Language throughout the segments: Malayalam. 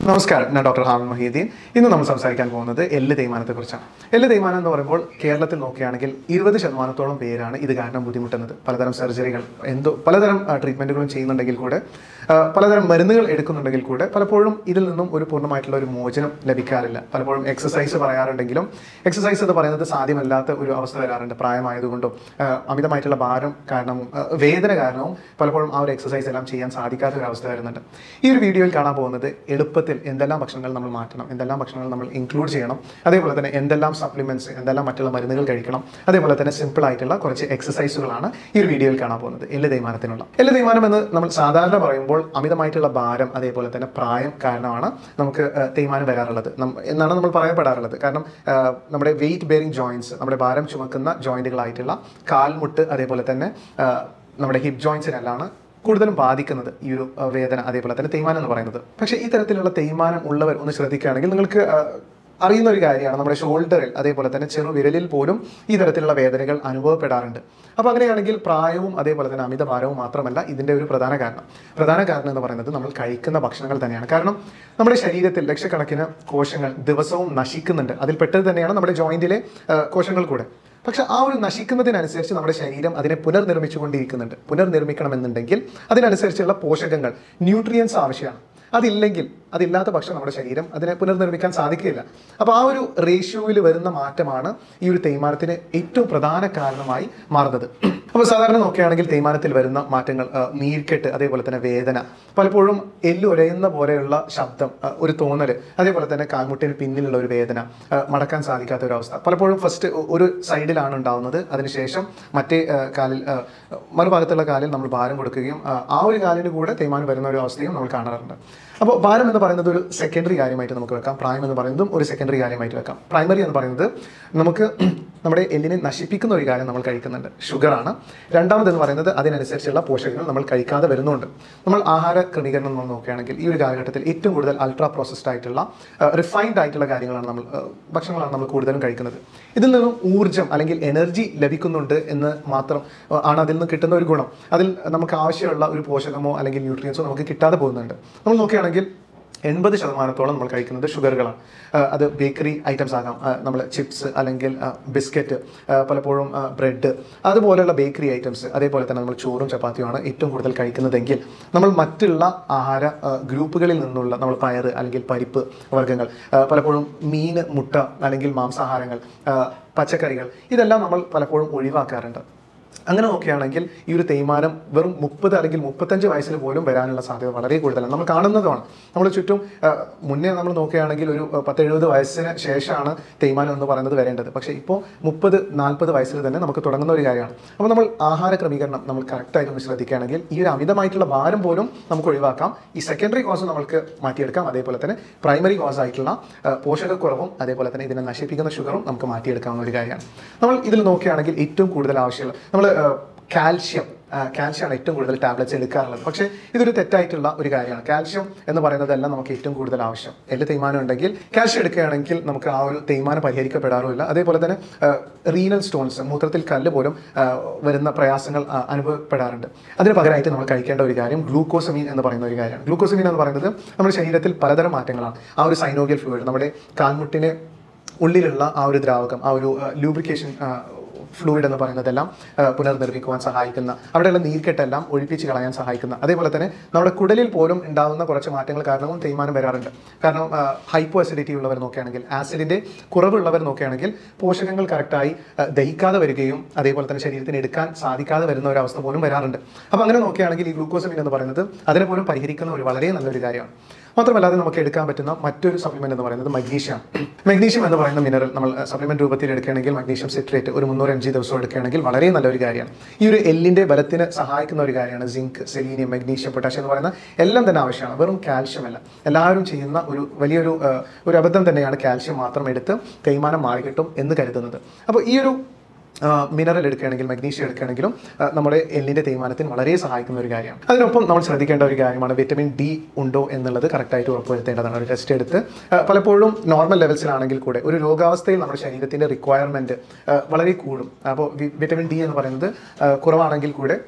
നമസ്കാരം ഞാൻ ഡോക്ടർ ഹാമൻ മൊഹീദ്ദീൻ ഇന്ന് നമ്മൾ സംസാരിക്കാൻ പോകുന്നത് എല്ല് തേയ്മാനത്തെക്കുറിച്ചാണ് എല്ല് തേയ്മാനം എന്ന് പറയുമ്പോൾ കേരളത്തിൽ നോക്കുകയാണെങ്കിൽ ഇരുപത് ശതമാനത്തോളം പേരാണ് ഇത് കാരണം ബുദ്ധിമുട്ടുന്നത് പലതരം സർജറികൾ എന്തോ പലതരം ആ, ട്രീറ്റ്മെൻറ്റുകളും ചെയ്യുന്നുണ്ടെങ്കിൽ കൂടെ ആ, പലതരം മരുന്നുകൾ എടുക്കുന്നുണ്ടെങ്കിൽ കൂടെ പലപ്പോഴും ഇതിൽ നിന്നും ഒരു പൂർണ്ണമായിട്ടുള്ള ഒരു മോചനം ലഭിക്കാറില്ല പലപ്പോഴും എക്സസൈസ് പറയാറുണ്ടെങ്കിലും എക്സസൈസ് എന്ന് പറയുന്നത് സാധ്യമല്ലാത്ത ഒരു അവസ്ഥ വരാറുണ്ട് പ്രായമായതുകൊണ്ടും ആ, അമിതമായിട്ടുള്ള ഭാരം കാരണവും ആ, വേദന കാരണവും പലപ്പോഴും ആ ഒരു എക്സസൈസ് എല്ലാം ചെയ്യാൻ സാധിക്കാത്ത ഒരു അവസ്ഥ വരുന്നുണ്ട് ഈ ഒരു വീഡിയോയിൽ കാണാൻ പോകുന്നത് എളുപ്പത്തിൽ എന്തെല്ലാം ഭക്ഷണങ്ങൾ നമ്മൾ മാറ്റണം എന്തെല്ലാം ഭക്ഷണങ്ങൾ നമ്മൾ ഇൻക്ലൂഡ് ചെയ്യണം അതേപോലെ തന്നെ എന്തെല്ലാം സപ്ലിമെന്റ്സ് എന്തെല്ലാം മറ്റുള്ള മരുന്നുകൾ കഴിക്കണം അതേപോലെ തന്നെ സിമ്പിൾ ആയിട്ടുള്ള കുറച്ച് എക്സസൈസുകളാണ് ഈ ഒരു വീഡിയോയിൽ കാണാൻ പോകുന്നത് എല്ല് തേയ്മാനത്തിനുള്ള എല്ല് തേയ്മാനം എന്ന് നമ്മൾ സാധാരണ പറയുമ്പോൾ അമിതമായിട്ടുള്ള ഭാരം അതേപോലെ തന്നെ പ്രായം കാരണമാണ് നമുക്ക് ആ, തേയ്മാനം വരാറുള്ളത് നം- എന്നാണ് നമ്മൾ പറയപ്പെടാറുള്ളത് കാരണം ആ, നമ്മുടെ വെയിറ്റ് ബെയറിംഗ് ജോയിന്റ്സ് നമ്മുടെ ഭാരം ചുമക്കുന്ന ജോയിന്റുകളായിട്ടുള്ള കാൽമുട്ട് അതേപോലെ തന്നെ ആ, നമ്മുടെ ഹിപ്പ് ജോയിൻസിനെല്ലാണ് കൂടുതലും ബാധിക്കുന്നത് ഈ ഒരു ആ, വേദന അതേപോലെ തന്നെ തേയ്മാനം എന്ന് പറയുന്നത് പക്ഷേ ഈ തരത്തിലുള്ള തേയ്മാനം ഉള്ളവർ ഒന്ന് ശ്രദ്ധിക്കുകയാണെങ്കിൽ നിങ്ങൾക്ക് ആ, അറിയുന്ന ഒരു കാര്യമാണ് നമ്മുടെ ഷോൾഡറിൽ അതേപോലെ തന്നെ ചെറു വിരലിൽ പോലും ഈ തരത്തിലുള്ള വേദനകൾ അനുഭവപ്പെടാറുണ്ട് അപ്പോൾ അങ്ങനെയാണെങ്കിൽ പ്രായവും അതേപോലെ തന്നെ അമിതഭാരവും മാത്രമല്ല ഇതിൻ്റെ ഒരു പ്രധാന കാരണം പ്രധാന കാരണം എന്ന് പറയുന്നത് നമ്മൾ കഴിക്കുന്ന ഭക്ഷണങ്ങൾ തന്നെയാണ് കാരണം നമ്മുടെ ശരീരത്തിൽ ലക്ഷക്കണക്കിന് കോശങ്ങൾ ദിവസവും നശിക്കുന്നുണ്ട് അതിൽ പെട്ടത് തന്നെയാണ് നമ്മുടെ ജോയിന്റിലെ ആ, കോശങ്ങൾ കൂടെ പക്ഷെ ആ ഒരു നശിക്കുന്നതിനനുസരിച്ച് നമ്മുടെ ശരീരം അതിനെ പുനർനിർമ്മിച്ചുകൊണ്ടിരിക്കുന്നുണ്ട് പുനർനിർമ്മിക്കണമെന്നുണ്ടെങ്കിൽ അതിനനുസരിച്ചുള്ള പോഷകങ്ങൾ ന്യൂട്രിയൻസ് ആവശ്യമാണ് അതില്ലെങ്കിൽ അതില്ലാത്ത പക്ഷം നമ്മുടെ ശരീരം അതിനെ പുനർനിർമ്മിക്കാൻ സാധിക്കില്ല അപ്പോൾ ആ ഒരു റേഷ്യോയിൽ വരുന്ന മാറ്റമാണ് ഈ ഒരു തേയ്മാനത്തിന് ഏറ്റവും പ്രധാന കാരണമായി മാറുന്നത് അപ്പോൾ സാധാരണ നോക്കുകയാണെങ്കിൽ തേയ്മാനത്തിൽ വരുന്ന മാറ്റങ്ങൾ ആ, നീർക്കെട്ട് അതേപോലെ തന്നെ വേദന പലപ്പോഴും എല്ല് ഉരയുന്ന പോലെയുള്ള ശബ്ദം ആ, ഒരു തോന്നൽ അതേപോലെ തന്നെ കാൽമുട്ടിന് പിന്നിലുള്ള ഒരു വേദന ആ, മടക്കാൻ സാധിക്കാത്ത ഒരു അവസ്ഥ പലപ്പോഴും ഫസ്റ്റ് ഒരു സൈഡിലാണ് ഉണ്ടാവുന്നത് അതിനുശേഷം മറ്റേ ആ, കാലിൽ ആ, മറുഭാഗത്തുള്ള കാലിൽ നമ്മൾ ഭാരം കൊടുക്കുകയും ആ, ആ ഒരു കാലിന് കൂടെ തേയ്മാനം വരുന്ന ഒരു അവസ്ഥയും നമ്മൾ കാണാറുണ്ട് അപ്പോൾ ഭാരം എന്ന് പറയുന്നത് ഒരു സെക്കൻഡറി കാര്യമായിട്ട് നമുക്ക് വെക്കാം പ്രായം എന്ന് പറയുന്നതും ഒരു സെക്കൻഡറി കാര്യമായിട്ട് വെക്കാം പ്രൈമറി എന്ന് പറയുന്നത് നമുക്ക് നമ്മുടെ എല്ലിനെ നശിപ്പിക്കുന്ന ഒരു കാര്യം നമ്മൾ കഴിക്കുന്നുണ്ട് ഷുഗറാണ് രണ്ടാമതെന്ന് പറയുന്നത് അതിനനുസരിച്ചുള്ള പോഷകങ്ങൾ നമ്മൾ കഴിക്കാതെ വരുന്നുണ്ട് നമ്മൾ ആഹാര ക്രമീകരണം നമ്മൾ നോക്കുകയാണെങ്കിൽ ഈ ഒരു കാലഘട്ടത്തിൽ ഏറ്റവും കൂടുതൽ അൾട്രാ പ്രോസസ്ഡ് ആയിട്ടുള്ള റിഫൈൻഡ് ആയിട്ടുള്ള കാര്യങ്ങളാണ് നമ്മൾ ആ, ഭക്ഷണങ്ങളാണ് നമ്മൾ കൂടുതലും കഴിക്കുന്നത് ഇതിൽ നിന്നും ഊർജ്ജം അല്ലെങ്കിൽ എനർജി ലഭിക്കുന്നുണ്ട് എന്ന് മാത്രം ആ, ആണ് അതിൽ നിന്ന് കിട്ടുന്ന ഒരു ഗുണം അതിൽ നമുക്ക് ആവശ്യമുള്ള ഒരു പോഷകമോ അല്ലെങ്കിൽ ന്യൂട്രിയൻസോ നമുക്ക് കിട്ടാതെ പോകുന്നുണ്ട് നമ്മൾ നോക്കുകയാണെങ്കിൽ എൺപത് ശതമാനത്തോളം നമ്മൾ കഴിക്കുന്നത് ഷുഗറുകളാണ് ആ, അത് ബേക്കറി ഐറ്റംസ് ആകാം നമ്മൾ ചിപ്സ് അല്ലെങ്കിൽ ബിസ്ക്കറ്റ് പലപ്പോഴും ബ്രെഡ് അതുപോലെയുള്ള ബേക്കറി ഐറ്റംസ് അതേപോലെ തന്നെ നമ്മൾ ചോറും ചപ്പാത്തിയുമാണ് ഏറ്റവും കൂടുതൽ കഴിക്കുന്നതെങ്കിൽ നമ്മൾ മറ്റുള്ള ആഹാര ആ, ഗ്രൂപ്പുകളിൽ നിന്നുള്ള നമ്മൾ പയറ് അല്ലെങ്കിൽ പരിപ്പ് വർഗ്ഗങ്ങൾ ആ, പലപ്പോഴും മീൻ മുട്ട അല്ലെങ്കിൽ മാംസാഹാരങ്ങൾ ആ, പച്ചക്കറികൾ ഇതെല്ലാം നമ്മൾ പലപ്പോഴും ഒഴിവാക്കാറുണ്ട് അങ്ങനെ നോക്കുകയാണെങ്കിൽ ഈ ഒരു തേയ്മാനം വെറും മുപ്പത് അല്ലെങ്കിൽ മുപ്പത്തഞ്ച് വയസ്സിൽ പോലും വരാനുള്ള സാധ്യത വളരെ കൂടുതലാണ് നമ്മൾ കാണുന്നതുമാണ് നമ്മൾ ചുറ്റും ആ, മുന്നേ നമ്മൾ നോക്കുകയാണെങ്കിൽ ഒരു ആ, പത്ത് എഴുപത് വയസ്സിന് ശേഷമാണ് തേയ്മാനം എന്ന് പറയുന്നത് വരേണ്ടത് പക്ഷേ ഇപ്പോൾ മുപ്പത് നാൽപ്പത് വയസ്സിൽ തന്നെ നമുക്ക് തുടങ്ങുന്ന ഒരു കാര്യമാണ് അപ്പോൾ നമ്മൾ ആഹാര ക്രമീകരണം നമ്മൾ കറക്റ്റായിട്ട് ഒന്ന് ശ്രദ്ധിക്കുകയാണെങ്കിൽ ഈ ഒരു അമിതമായിട്ടുള്ള ഭാരം പോലും നമുക്ക് ഒഴിവാക്കാം ഈ സെക്കൻഡറി കോസ് നമ്മൾക്ക് മാറ്റിയെടുക്കാം അതേപോലെ തന്നെ പ്രൈമറി കോസ് ആയിട്ടുള്ള ആ, പോഷകക്കുറവും അതേപോലെ തന്നെ ഇതിനെ നശിപ്പിക്കുന്ന ഷുഗറും നമുക്ക് മാറ്റിയെടുക്കാവുന്ന ഒരു കാര്യമാണ് നമ്മൾ ഇതിൽ നോക്കുകയാണെങ്കിൽ ഏറ്റവും കൂടുതൽ ആവശ്യമുള്ള നമ്മൾ കാൽഷ്യം കാൽഷ്യമാണ് ഏറ്റവും കൂടുതൽ ടാബ്ലറ്റ്സ് എടുക്കാറുള്ളത് പക്ഷേ ഇതൊരു തെറ്റായിട്ടുള്ള ഒരു കാര്യമാണ് കാൽഷ്യം എന്ന് പറയുന്നതെല്ലാം നമുക്ക് ഏറ്റവും കൂടുതൽ ആവശ്യം എല്ല് തേയ്മാനം ഉണ്ടെങ്കിൽ കാൽഷ്യം എടുക്കുകയാണെങ്കിൽ നമുക്ക് ആ ഒരു തേയ്മാനം പരിഹരിക്കപ്പെടാറുമില്ല അതേപോലെ തന്നെ റീനൽ സ്റ്റോൺസ് മൂത്രത്തിൽ കല്ല് പോലും ആ, വരുന്ന പ്രയാസങ്ങൾ ആ, അനുഭവപ്പെടാറുണ്ട് അതിന് പകരമായിട്ട് നമ്മൾ കഴിക്കേണ്ട ഒരു കാര്യം ഗ്ലൂക്കോസമീൻ എന്ന് പറയുന്ന ഒരു കാര്യമാണ് ഗ്ലൂക്കോസമീൻ എന്ന് പറയുന്നത് നമ്മുടെ ശരീരത്തിൽ പലതരം മാറ്റങ്ങളാണ് ആ ഒരു സൈനോഗിയൽ ഫ്ലൂയിഡ് നമ്മുടെ കാൽമുട്ടിനെ ഉള്ളിലുള്ള ആ ഒരു ദ്രാവകം ആ ഒരു ലൂബ്രിക്കേഷൻ ഫ്ലൂയിഡ് എന്ന് പറയുന്നതെല്ലാം ആ, പുനർനിർമ്മിക്കുവാൻ സഹായിക്കുന്ന അവിടെയുള്ള നീർക്കെട്ടെല്ലാം ഒഴിപ്പിച്ച് കളയാൻ സഹായിക്കുന്ന അതേപോലെ തന്നെ നമ്മുടെ കുടലിൽ പോലും ഉണ്ടാകുന്ന കുറച്ച് മാറ്റങ്ങൾ കാരണവും തേയ്മാനം വരാറുണ്ട് കാരണം ഹൈപ്പോ അസിഡിറ്റി ഉള്ളവർ നോക്കുകയാണെങ്കിൽ ആസിഡിന്റെ കുറവുള്ളവർ നോക്കുകയാണെങ്കിൽ പോഷകങ്ങൾ കറക്റ്റായി ആ, ദഹിക്കാതെ വരികയും അതേപോലെ തന്നെ ശരീരത്തിന് എടുക്കാൻ സാധിക്കാതെ വരുന്ന ഒരു അവസ്ഥ പോലും വരാറുണ്ട് അപ്പോൾ അങ്ങനെ നോക്കുകയാണെങ്കിൽ ഈ ഗ്ലൂക്കോസമിൻ എന്ന് പറയുന്നത് അതിനെ പോലും പരിഹരിക്കുന്ന ഒരു വളരെ നല്ലൊരു കാര്യമാണ് മാത്രമല്ല അത് നമുക്ക് എടുക്കാൻ പറ്റുന്ന മറ്റൊരു സപ്ലിമെന്റ് എന്ന് പറയുന്നത് മഗ്നീഷ്യം മഗ്നീഷ്യം എന്ന് പറയുന്ന മിനറൽ നമ്മൾ സപ്ലിമെന്റ് രൂപത്തിൽ എടുക്കുകയാണെങ്കിൽ മഗ്നീഷ്യം സിട്രേറ്റ് ഒരു മുന്നൂറ് എം ജി ദിവസം എടുക്കുകയാണെങ്കിൽ വളരെ നല്ലൊരു കാര്യമാണ് ഈ ഒരു എല്ലിന്റെ ബലത്തിന് സഹായിക്കുന്ന ഒരു കാര്യമാണ് സിങ്ക് സെലീനിയം മഗ്നീഷ്യം പൊട്ടാഷ്യം എന്ന് പറയുന്ന എല്ലാം തന്നെ ആവശ്യമാണ് വെറും കാൽഷ്യം അല്ല എല്ലാവരും ചെയ്യുന്ന ഒരു വലിയൊരു ആ, ഒരു അബദ്ധം തന്നെയാണ് കാൽഷ്യം മാത്രം എടുത്ത് തേയ്മാനം മാറിക്കിട്ടും എന്ന് കരുതുന്നത് അപ്പോൾ ഈ ഒരു മിനറൽ എടുക്കുകയാണെങ്കിൽ മഗ്നീഷ്യം എടുക്കുകയാണെങ്കിലും ആ, നമ്മുടെ എല്ലിൻ്റെ തേയ്മാനത്തിന് വളരെ സഹായിക്കുന്ന ഒരു കാര്യമാണ് അതിനൊപ്പം നമ്മൾ ശ്രദ്ധിക്കേണ്ട ഒരു കാര്യമാണ് വിറ്റമിൻ ഡി ഉണ്ടോ എന്നുള്ളത് കറക്റ്റായിട്ട് ഉറപ്പുവരുത്തേണ്ടതാണ് ഒരു ടെസ്റ്റ് എടുത്ത് ആ, പലപ്പോഴും നോർമൽ ലെവൽസിലാണെങ്കിൽ കൂടെ ഒരു രോഗാവസ്ഥയിൽ നമ്മുടെ ശരീരത്തിൻ്റെ റിക്വയർമെൻറ്റ് വളരെ കൂടും അപ്പോൾ വിറ്റമിൻ ഡി എന്ന് പറയുന്നത് ആ, കുറവാണെങ്കിൽ കൂടെ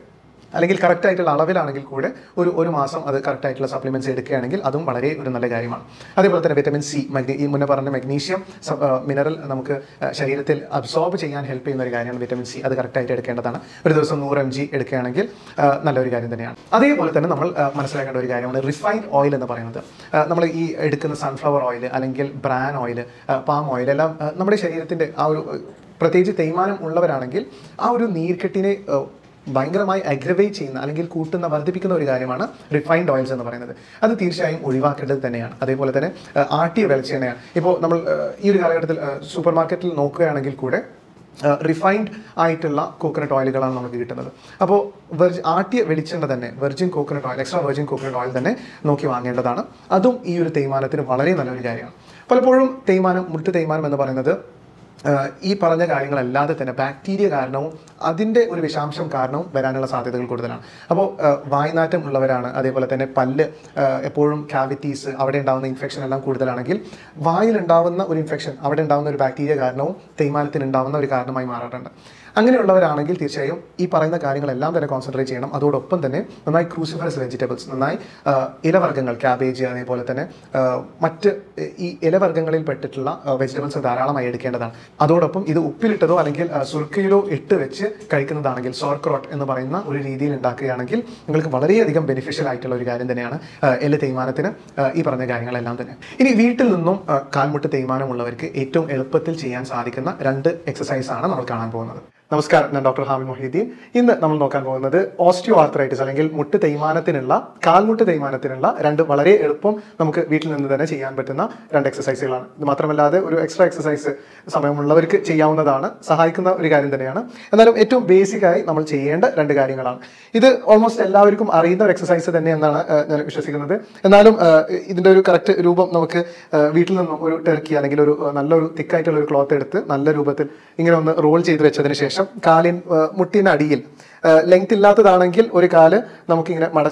അല്ലെങ്കിൽ കറക്റ്റ് ആയിട്ടുള്ള അളവിലാണെങ്കിൽ കൂടെ ഒരു ഒരു മാസം അത് കറക്റ്റ് ആയിട്ടുള്ള സപ്ലിമെന്റ്സ് എടുക്കുകയാണെങ്കിൽ അതും വളരെ ഒരു നല്ല കാര്യമാണ് അതേപോലെ തന്നെ വിറ്റമിൻ സി ഈ മുന്നേ പറഞ്ഞ മഗ്നീഷ്യം മിനറൽ നമുക്ക് ആ, ശരീരത്തിൽ അബ്സോർബ് ചെയ്യാൻ ഹെൽപ്പ് ചെയ്യുന്ന ഒരു കാര്യമാണ് വിറ്റമിൻ സി അത് കറക്റ്റ് ആയിട്ട് എടുക്കേണ്ടതാണ് ഒരു ദിവസം നൂറ് എം ജി എടുക്കുകയാണെങ്കിൽ ആ, നല്ലൊരു കാര്യം തന്നെയാണ് അതേപോലെ തന്നെ നമ്മൾ ആ, മനസ്സിലാക്കേണ്ട ഒരു കാര്യമാണ് റിഫൈൻഡ് ഓയിൽ എന്ന് പറയുന്നത് ആ, നമ്മൾ ഈ എടുക്കുന്ന സൺഫ്ലവർ ഓയിൽ അല്ലെങ്കിൽ ബ്രാൻ ഓയിൽ പാം ഓയിൽ എല്ലാം ആ, നമ്മുടെ ശരീരത്തിന്റെ ആ ഒരു ആ, പ്രത്യേകിച്ച് തേയ്മാനം ഉള്ളവരാണെങ്കിൽ ആ ഒരു നീർക്കെട്ടിനെ ആ, ഭയങ്കരമായി അഗ്രവേറ്റ് ചെയ്യുന്ന അല്ലെങ്കിൽ കൂട്ടുന്ന വർദ്ധിപ്പിക്കുന്ന ഒരു കാര്യമാണ് റിഫൈൻഡ് ഓയിൽസ് എന്ന് പറയുന്നത് അത് തീർച്ചയായും ഒഴിവാക്കേണ്ടത് തന്നെയാണ് അതേപോലെ തന്നെ ആ, ആട്ടിയ വെളിച്ചെണ്ണയാണ് ഇപ്പോൾ നമ്മൾ ആ, ഈ ഒരു കാലഘട്ടത്തിൽ സൂപ്പർ മാർക്കറ്റിൽ നോക്കുകയാണെങ്കിൽ കൂടെ റിഫൈൻഡ് ആയിട്ടുള്ള കോക്കനട്ട് ഓയിലുകളാണ് നമുക്ക് കിട്ടുന്നത് അപ്പോൾ വെർജ് ആട്ടിയ വെളിച്ചെണ്ണ തന്നെ virgin coconut oil extra virgin coconut oil തന്നെ നോക്കി വാങ്ങേണ്ടതാണ് അതും ഈ ഒരു തേയ്മാനത്തിന് വളരെ നല്ലൊരു കാര്യമാണ് പലപ്പോഴും തേയ്മാനം മുട്ട് തേയ്മാനം എന്ന് പറയുന്നത് ആഹ് ഈ പറഞ്ഞ കാര്യങ്ങളല്ലാതെ തന്നെ ബാക്ടീരിയ കാരണവും അതിൻ്റെ ഒരു വിഷാംശം കാരണവും വരാനുള്ള സാധ്യതകൾ കൂടുതലാണ് അപ്പോൾ വായ്നാറ്റം ഉള്ളവരാണ് അതേപോലെ തന്നെ പല്ല് ആഹ് എപ്പോഴും കാവിറ്റീസ് അവിടെ ഉണ്ടാകുന്ന ഇൻഫെക്ഷൻ എല്ലാം കൂടുതലാണെങ്കിൽ വായിൽ ഉണ്ടാവുന്ന ഒരു ഇൻഫെക്ഷൻ അവിടെ ഉണ്ടാകുന്ന ഒരു ബാക്ടീരിയ കാരണവും തേയ്മാനത്തിന് ഉണ്ടാവുന്ന ഒരു കാരണമായി മാറാറുണ്ട് അങ്ങനെയുള്ളവരാണെങ്കിൽ തീർച്ചയായും ഈ പറയുന്ന കാര്യങ്ങളെല്ലാം തന്നെ കോൺസെൻട്രേറ്റ് ചെയ്യണം അതോടൊപ്പം തന്നെ നന്നായി ക്രൂസിഫറസ് വെജിറ്റബിൾസ് നന്നായി ആ, ഇലവർഗ്ഗങ്ങൾ ക്യാബേജ് അതേപോലെ തന്നെ ആ, മറ്റ് ഈ ഇലവർഗ്ഗങ്ങളിൽ പെട്ടിട്ടുള്ള വെജിറ്റബിൾസ് ധാരാളമായി എടുക്കേണ്ടതാണ് അതോടൊപ്പം ഇത് ഉപ്പിലിട്ടതോ അല്ലെങ്കിൽ ആ, സുർക്കയിലോ ഇട്ട് വെച്ച് കഴിക്കുന്നതാണെങ്കിൽ സോർക്രോട്ട് എന്ന് പറയുന്ന ഒരു രീതിയിൽ ഉണ്ടാക്കുകയാണെങ്കിൽ നിങ്ങൾക്ക് വളരെയധികം ബെനിഫിഷ്യൽ ആയിട്ടുള്ള ഒരു കാര്യം തന്നെയാണ് ആ, എല്ല് തേയ്മാനത്തിന് ആ, ഈ പറഞ്ഞ കാര്യങ്ങളെല്ലാം തന്നെ ഇനി വീട്ടിൽ നിന്നും ആ, കാൽമുട്ട് തേയ്മാനമുള്ളവർക്ക് ഏറ്റവും എളുപ്പത്തിൽ ചെയ്യാൻ സാധിക്കുന്ന രണ്ട് എക്സസൈസ് ആണ് നമ്മൾ കാണാൻ പോകുന്നത് നമസ്കാരം ഞാൻ ഡോക്ടർ ഹാമി മൊഹീദ്ദീൻ ഇന്ന് നമ്മൾ നോക്കാൻ പോകുന്നത് ഓസ്റ്റിയോ ആർത്രൈറ്റിസ് അല്ലെങ്കിൽ മുട്ട് തേയ്മാനത്തിനുള്ള കാൽമുട്ട് തേയ്മാനത്തിനുള്ള രണ്ട് വളരെ എളുപ്പം നമുക്ക് വീട്ടിൽ നിന്ന് തന്നെ ചെയ്യാൻ പറ്റുന്ന രണ്ട് എക്സസൈസുകളാണ് ഇത് മാത്രമല്ലാതെ ഒരു എക്സ്ട്രാ എക്സസൈസ് സമയമുള്ളവർക്ക് ചെയ്യാവുന്നതാണ് സഹായിക്കുന്ന ഒരു കാര്യം തന്നെയാണ് എന്നാലും ഏറ്റവും ബേസിക് ആയി നമ്മൾ ചെയ്യേണ്ട രണ്ട് കാര്യങ്ങളാണ് ഇത് ഓൾമോസ്റ്റ് എല്ലാവർക്കും അറിയുന്ന ഒരു എക്സസൈസ് തന്നെ എന്നാണ് ഏഹ്, ഞാൻ വിശ്വസിക്കുന്നത് എന്നാലും ഏഹ്, ഇതിന്റെ ഒരു കറക്റ്റ് രൂപം നമുക്ക് ഏഹ്, വീട്ടിൽ നിന്നും ഒരു ടെർക്കി അല്ലെങ്കിൽ ഒരു ഏഹ്, നല്ലൊരു തിക്കായിട്ടുള്ള ഒരു ക്ലോത്ത് എടുത്ത് നല്ല രൂപത്തിൽ ഇങ്ങനെ ഒന്ന് റോൾ ചെയ്ത് വെച്ചതിന് ശേഷം കാലിൻ ഏഹ്, മുട്ടിന് അടിയിൽ ലെങ്ത് ഇല്ലാത്തതാണെങ്കിൽ ഒരു കാല് നമുക്കിങ്ങനെ മട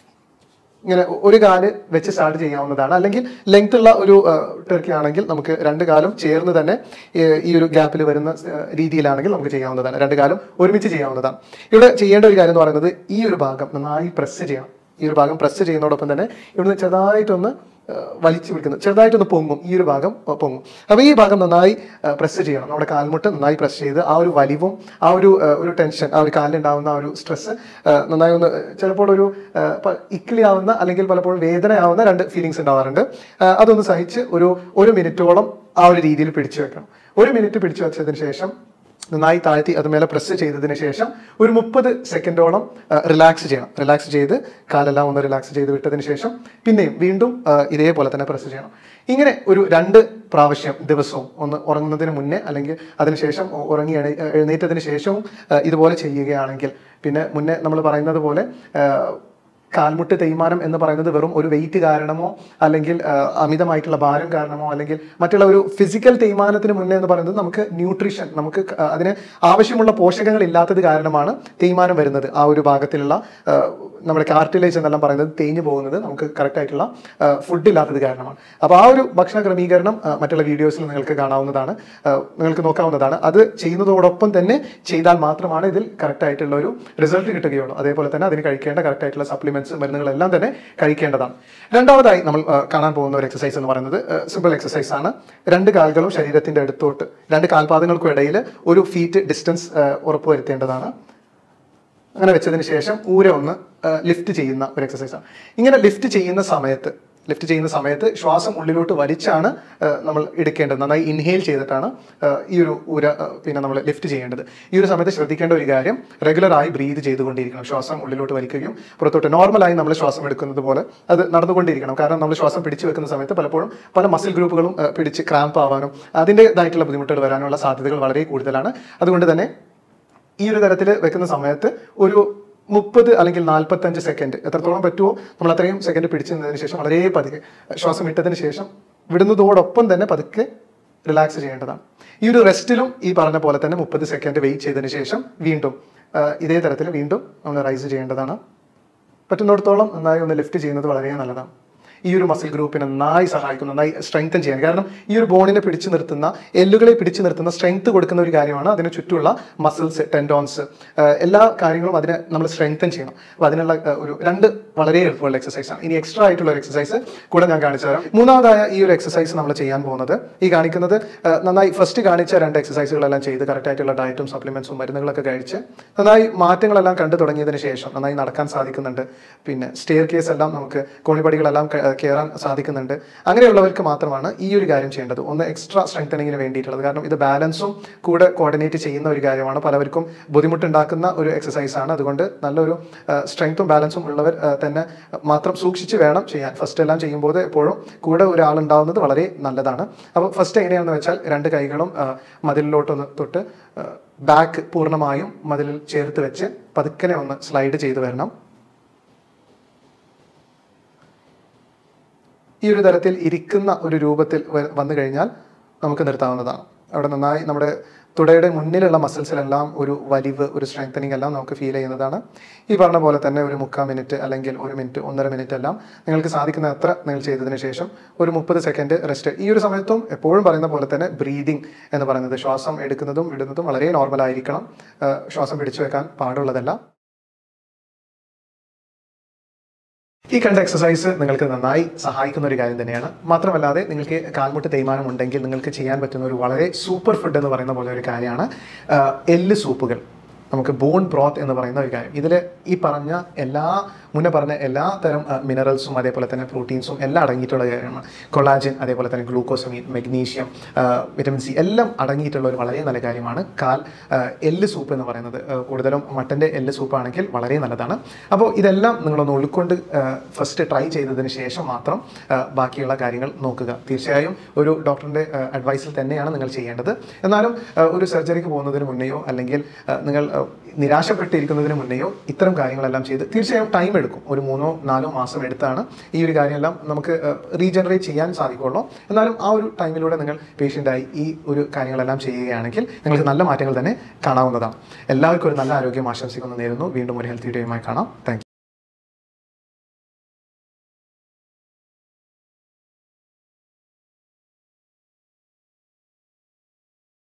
ഇങ്ങനെ ഒരു കാല് വെച്ച് സ്റ്റാർട്ട് ചെയ്യാവുന്നതാണ് അല്ലെങ്കിൽ ലെങ്ത് ഉള്ള ഒരു ടെർക്കി ആണെങ്കിൽ നമുക്ക് രണ്ട് കാലും ചേർന്ന് തന്നെ ഏഹ്, ഈ ഒരു ഗ്യാപ്പിൽ വരുന്ന ഏഹ്, രീതിയിലാണെങ്കിൽ നമുക്ക് ചെയ്യാവുന്നതാണ് രണ്ട് കാലും ഒരുമിച്ച് ചെയ്യാവുന്നതാണ് ഇവിടെ ചെയ്യേണ്ട ഒരു കാര്യം എന്ന് പറയുന്നത് ഈ ഒരു ഭാഗം നന്നായി പ്രസ് ചെയ്യണം ഈ ഒരു ഭാഗം പ്രസ് ചെയ്യുന്നതോടൊപ്പം തന്നെ ഇവിടുന്ന് ചെറുതായിട്ടൊന്ന് ഏഹ്, വലിച്ചു പിടിക്കുന്നു ചെറുതായിട്ടൊന്ന് പൊങ്ങും ഈ ഒരു ഭാഗം ഏഹ്, പൊങ്ങും അപ്പോൾ ഈ ഭാഗം നന്നായി പ്രസ് ചെയ്യണം നമ്മുടെ കാൽമുട്ട് നന്നായി പ്രസ് ചെയ്ത് ആ ഒരു വലിവും ആ ഒരു ഏഹ്, ഒരു ടെൻഷൻ ആ ഒരു കാലിലുണ്ടാവുന്ന ആ ഒരു സ്ട്രെസ് നന്നായി ഒന്ന് ചിലപ്പോൾ ഒരു ഏഹ്, പ- ഇക്കിളിയാവുന്ന അല്ലെങ്കിൽ പലപ്പോഴും വേദനയാവുന്ന രണ്ട് ഫീലിങ്സ് ഉണ്ടാവാറുണ്ട് ഏഹ്, അതൊന്ന് സഹിച്ച് ഒരു ഒരു മിനിറ്റോളം ആ ഒരു രീതിയിൽ പിടിച്ചു വെക്കണം ഒരു മിനിറ്റ് പിടിച്ചു വെച്ചതിന് ശേഷം നന്നായി താഴ്ത്തി അത് മേലെ പ്രസ് ചെയ്തതിന് ശേഷം ഒരു മുപ്പത് സെക്കൻഡോളം റിലാക്സ് ചെയ്യണം റിലാക്സ് ചെയ്ത് കാലെല്ലാം ഒന്ന് റിലാക്സ് ചെയ്ത് വിട്ടതിന് ശേഷം പിന്നെയും വീണ്ടും ആ, ഇതേപോലെ തന്നെ പ്രസ് ചെയ്യണം ഇങ്ങനെ ഒരു രണ്ട് പ്രാവശ്യം ദിവസവും ഒന്ന് ഉറങ്ങുന്നതിന് മുന്നേ അല്ലെങ്കിൽ അതിനുശേഷം ഉ- ഉറങ്ങി എണീ- എഴുന്നേറ്റതിന് ശേഷവും ആ, ഇതുപോലെ ചെയ്യുകയാണെങ്കിൽ പിന്നെ മുന്നേ നമ്മൾ പറയുന്നത് പോലെ ആ, കാൽമുട്ട് തേയ്മാനം എന്ന് പറയുന്നത് വെറും ഒരു വെയിറ്റ് കാരണമോ അല്ലെങ്കിൽ ആ, അമിതമായിട്ടുള്ള ഭാരം കാരണമോ അല്ലെങ്കിൽ മറ്റുള്ള ഒരു ഫിസിക്കൽ തേയ്മാനത്തിന് മുന്നേ എന്ന് പറയുന്നത് നമുക്ക് ന്യൂട്രീഷൻ നമുക്ക് ക- അതിന് ആവശ്യമുള്ള പോഷകങ്ങൾ ഇല്ലാത്തത് കാരണമാണ് തേയ്മാനം വരുന്നത് ആ ഒരു ഭാഗത്തിലുള്ള ആ, നമ്മുടെ കാർട്ടിലേജ് എന്നെല്ലാം പറയുന്നത് തേഞ്ഞു പോകുന്നത് നമുക്ക് കറക്റ്റ് ആയിട്ടുള്ള ഫുഡ് ഇല്ലാത്തത് കാരണമാണ് അപ്പോൾ ആ ഒരു ഭക്ഷണ ക്രമീകരണം ആ, മറ്റുള്ള വീഡിയോസിൽ നിങ്ങൾക്ക് കാണാവുന്നതാണ് ആ, നിങ്ങൾക്ക് നോക്കാവുന്നതാണ് അത് ചെയ്യുന്നതോടൊപ്പം തന്നെ ചെയ്താൽ മാത്രമാണ് ഇതിൽ കറക്റ്റ് ആയിട്ടുള്ള ഒരു റിസൾട്ട് കിട്ടുകയുള്ളൂ അതേപോലെ തന്നെ അതിന് കഴിക്കേണ്ട കറക്റ്റ് ആയിട്ടുള്ള സപ്ലിമെന്റ്സ് മരുന്നുകളെല്ലാം തന്നെ കഴിക്കേണ്ടതാണ് രണ്ടാമതായി നമ്മൾ ആ, കാണാൻ പോകുന്ന ഒരു എക്സസൈസ് എന്ന് പറയുന്നത് സിമ്പിൾ എക്സസൈസ് ആണ് രണ്ട് കാലുകളും ശരീരത്തിന്റെ അടുത്തോട്ട് രണ്ട് കാൽപാദങ്ങൾക്കും ഇടയിൽ ഒരു ഫീറ്റ് ഡിസ്റ്റൻസ് ഉറപ്പുവരുത്തേണ്ടതാണ് അങ്ങനെ വെച്ചതിന് ശേഷം ഊര ഒന്ന് ലിഫ്റ്റ് ചെയ്യുന്ന ഒരു എക്സസൈസ് ആണ് ഇങ്ങനെ ലിഫ്റ്റ് ചെയ്യുന്ന സമയത്ത് ലിഫ്റ്റ് ചെയ്യുന്ന സമയത്ത് ശ്വാസം ഉള്ളിലോട്ട് വലിച്ചാണ് ആ, നമ്മൾ എടുക്കേണ്ടത് നന്നായി ഇൻഹെയിൽ ചെയ്തിട്ടാണ് ആ, ഈ ഒരു ഊര ആ, പിന്നെ നമ്മൾ ലിഫ്റ്റ് ചെയ്യേണ്ടത് ഈ ഒരു സമയത്ത് ശ്രദ്ധിക്കേണ്ട ഒരു കാര്യം റെഗുലറായി ബ്രീത് ചെയ്തുകൊണ്ടിരിക്കണം ശ്വാസം ഉള്ളിലോട്ട് വലിക്കുകയും പുറത്തോട്ട് നോർമലായി നമ്മൾ ശ്വാസം എടുക്കുന്നത് പോലെ അത് നടന്നുകൊണ്ടിരിക്കണം കാരണം നമ്മൾ ശ്വാസം പിടിച്ചു വെക്കുന്ന സമയത്ത് പലപ്പോഴും പല മസിൽ ഗ്രൂപ്പുകളും ആ, പിടിച്ച് ക്രാമ്പ് ആവാനും അതിൻ്റെതായിട്ടുള്ള ബുദ്ധിമുട്ടുകൾ വരാനുള്ള സാധ്യതകൾ വളരെ കൂടുതലാണ് അതുകൊണ്ട് തന്നെ ഈ ഒരു തരത്തിൽ വെക്കുന്ന സമയത്ത് ഒരു മുപ്പത് അല്ലെങ്കിൽ നാൽപ്പത്തഞ്ച് സെക്കൻഡ് എത്രത്തോളം പറ്റുമോ നമ്മൾ അത്രയും സെക്കൻഡ് പിടിച്ചു നിന്നതിന് ശേഷം വളരെ പതുക്കെ ശ്വാസം വിട്ടതിന് ശേഷം വിടുന്നതോടൊപ്പം തന്നെ പതുക്കെ റിലാക്സ് ചെയ്യേണ്ടതാണ് ഈ ഒരു റെസ്റ്റിലും ഈ പറഞ്ഞ പോലെ തന്നെ മുപ്പത് സെക്കൻഡ് വെയിറ്റ് ചെയ്തതിന് ശേഷം വീണ്ടും ആ, ഇതേ തരത്തിൽ വീണ്ടും നമ്മൾ റൈസ് ചെയ്യേണ്ടതാണ് പറ്റുന്നിടത്തോളം നന്നായി ഒന്ന് ലിഫ്റ്റ് ചെയ്യുന്നത് വളരെ നല്ലതാണ് ഈ ഒരു മസിൽ ഗ്രൂപ്പിനെ നന്നായി സഹായിക്കും നന്നായി സ്ട്രെങ്തൻ ചെയ്യാൻ കാരണം ഈ ഒരു ബോണിനെ പിടിച്ചു നിർത്തുന്ന എല്ലുകളെ പിടിച്ചു നിർത്തുന്ന സ്ട്രെങ്ത് കൊടുക്കുന്ന ഒരു കാര്യമാണ് അതിന് ചുറ്റുമുള്ള മസിൽസ് ടെൻഡോൺസ് എല്ലാ കാര്യങ്ങളും അതിനെ നമ്മൾ സ്ട്രെങ്തൻ ചെയ്യണം അപ്പോൾ അതിനുള്ള ആ, ഒരു രണ്ട് വളരെ എളുപ്പമുള്ള എക്സസൈസ് ആണ് ഇനി എക്സ്ട്രാ ആയിട്ടുള്ള ഒരു എക്സസൈസ് കൂടെ ഞാൻ കാണിച്ചു തരാം മൂന്നാമതായ ഈ ഒരു എക്സസൈസ് നമ്മൾ ചെയ്യാൻ പോകുന്നത് ഈ കാണിക്കുന്നത് ആ, നന്നായി ഫസ്റ്റ് കാണിച്ച രണ്ട് എക്സസൈസുകളെല്ലാം ചെയ്ത് കറക്റ്റ് ആയിട്ടുള്ള ഡയറ്റും സപ്ലിമെന്റ്സും മരുന്നുകളൊക്കെ കഴിച്ച് നന്നായി മാറ്റങ്ങളെല്ലാം കണ്ടു തുടങ്ങിയതിന് ശേഷം നന്നായി നടക്കാൻ സാധിക്കുന്നുണ്ട് പിന്നെ സ്റ്റെയർ കേസ് എല്ലാം നമുക്ക് കോണിപ്പടികളെല്ലാം ക- കയറാൻ സാധിക്കുന്നുണ്ട് അങ്ങനെയുള്ളവർക്ക് മാത്രമാണ് ഈ ഒരു കാര്യം ചെയ്യേണ്ടത് ഒന്ന് എക്സ്ട്രാ സ്ട്രെങ്തനിങ്ങിന് വേണ്ടിയിട്ടുള്ളത് കാരണം ഇത് ബാലൻസും കൂടെ കോർഡിനേറ്റ് ചെയ്യുന്ന ഒരു കാര്യമാണ് പലവർക്കും ബുദ്ധിമുട്ടുണ്ടാക്കുന്ന ഒരു എക്സസൈസ് ആണ് അതുകൊണ്ട് നല്ലൊരു സ്ട്രെങ്ത്തും ബാലൻസും ഉള്ളവർ ആ, തന്നെ മാത്രം സൂക്ഷിച്ച് വേണം ചെയ്യാൻ ഫസ്റ്റ് എല്ലാം ചെയ്യുമ്പോൾ എപ്പോഴും കൂടെ ഒരാൾ ഉണ്ടാവുന്നത് വളരെ നല്ലതാണ് അപ്പോൾ ഫസ്റ്റ് എങ്ങനെയാണെന്ന് വെച്ചാൽ രണ്ട് കൈകളും ആ, മതിലിലോട്ടൊന്ന് തൊട്ട് ബാക്ക് പൂർണ്ണമായും മതിലിൽ ചേർത്ത് വെച്ച് പതുക്കനെ ഒന്ന് സ്ലൈഡ് ചെയ്ത് വരണം ഈ ഒരു തരത്തിൽ ഇരിക്കുന്ന ഒരു രൂപത്തിൽ വ- വന്നു കഴിഞ്ഞാൽ നമുക്ക് നിർത്താവുന്നതാണ് അവിടെ നന്നായി നമ്മുടെ തുടയുടെ മുന്നിലുള്ള മസിൽസിലെല്ലാം ഒരു വലിവ് ഒരു സ്ട്രെങ്തനിങ് എല്ലാം നമുക്ക് ഫീൽ ചെയ്യുന്നതാണ് ഈ പറഞ്ഞ പോലെ തന്നെ ഒരു മുക്കാൽ മിനിറ്റ് അല്ലെങ്കിൽ ഒരു മിനിറ്റ് ഒന്നര മിനിറ്റ് എല്ലാം നിങ്ങൾക്ക് സാധിക്കുന്ന അത്ര നിങ്ങൾ ചെയ്തതിന് ശേഷം ഒരു മുപ്പത് സെക്കൻഡ് റെസ്റ്റ് ഈ ഒരു സമയത്തും എപ്പോഴും പറയുന്ന പോലെ തന്നെ ബ്രീതിങ് എന്ന് പറയുന്നത് ശ്വാസം എടുക്കുന്നതും വിടുന്നതും വളരെ നോർമൽ ആയിരിക്കണം ആ, ശ്വാസം പിടിച്ചു വെക്കാൻ പാടുള്ളതല്ല ഈ കണ്ട എക്സസൈസ് നിങ്ങൾക്ക് നന്നായി സഹായിക്കുന്ന ഒരു കാര്യം തന്നെയാണ് മാത്രമല്ലാതെ നിങ്ങൾക്ക് കാൽമുട്ട് തേയ്മാനം ഉണ്ടെങ്കിൽ നിങ്ങൾക്ക് ചെയ്യാൻ പറ്റുന്ന ഒരു വളരെ സൂപ്പർ ഫുഡ് എന്ന് പറയുന്ന പോലെ ഒരു കാര്യമാണ് ആ, എല്ല് സൂപ്പുകൾ നമുക്ക് ബോൺ ബ്രോത്ത് എന്ന് പറയുന്ന ഒരു കാര്യം ഇതിൽ ഈ പറഞ്ഞ എല്ലാ മുന്നേ പറഞ്ഞ എല്ലാ തരം മിനറൽസും അതേപോലെ തന്നെ പ്രോട്ടീൻസും എല്ലാം അടങ്ങിയിട്ടുള്ള കാര്യമാണ് കൊളാജൻ അതേപോലെ തന്നെ ഗ്ലൂക്കോസമീൻ മെഗ്നീഷ്യം വിറ്റമിൻ സി എല്ലാം അടങ്ങിയിട്ടുള്ള ഒരു വളരെ നല്ല കാര്യമാണ് കാൽ ആ, എല്ല് സൂപ്പ് എന്ന് പറയുന്നത് ആ, കൂടുതലും മട്ടൻ്റെ എല്ല് സൂപ്പ് ആണെങ്കിൽ വളരെ നല്ലതാണ് അപ്പോൾ ഇതെല്ലാം നിങ്ങളൊന്ന് ഉൾക്കൊണ്ട് ഫസ്റ്റ് ട്രൈ ചെയ്തതിന് ശേഷം മാത്രം ആ, ബാക്കിയുള്ള കാര്യങ്ങൾ നോക്കുക തീർച്ചയായും ഒരു ഡോക്ടറിൻ്റെ അഡ്വൈസിൽ തന്നെയാണ് നിങ്ങൾ ചെയ്യേണ്ടത് എന്നാലും ആ, ഒരു സർജറിക്ക് പോകുന്നതിന് മുന്നെയോ അല്ലെങ്കിൽ ആ, നിങ്ങൾ ആ, നിരാശപ്പെട്ടിരിക്കുന്നതിന് മുന്നെയോ ഇത്തരം കാര്യങ്ങളെല്ലാം ചെയ്ത് തീർച്ചയായും ടൈം എടുക്കും ഒരു മൂന്നോ നാലോ മാസം എടുത്താണ് ഈ ഒരു കാര്യമെല്ലാം നമുക്ക് റീജനറേറ്റ് ചെയ്യാൻ സാധിക്കുള്ളൂ എന്നാലും ആ ഒരു ടൈമിലൂടെ നിങ്ങൾ പേഷ്യൻ്റായി ഈ ഒരു കാര്യങ്ങളെല്ലാം ചെയ്യുകയാണെങ്കിൽ നിങ്ങൾക്ക് നല്ല മാറ്റങ്ങൾ തന്നെ കാണാവുന്നതാണ് എല്ലാവർക്കും ഒരു നല്ല ആരോഗ്യം ആശംസിക്കുന്നു നേരുന്നു വീണ്ടും ഒരു ഹെൽത്ത് വീഡിയോയുമായി കാണാം താങ്ക്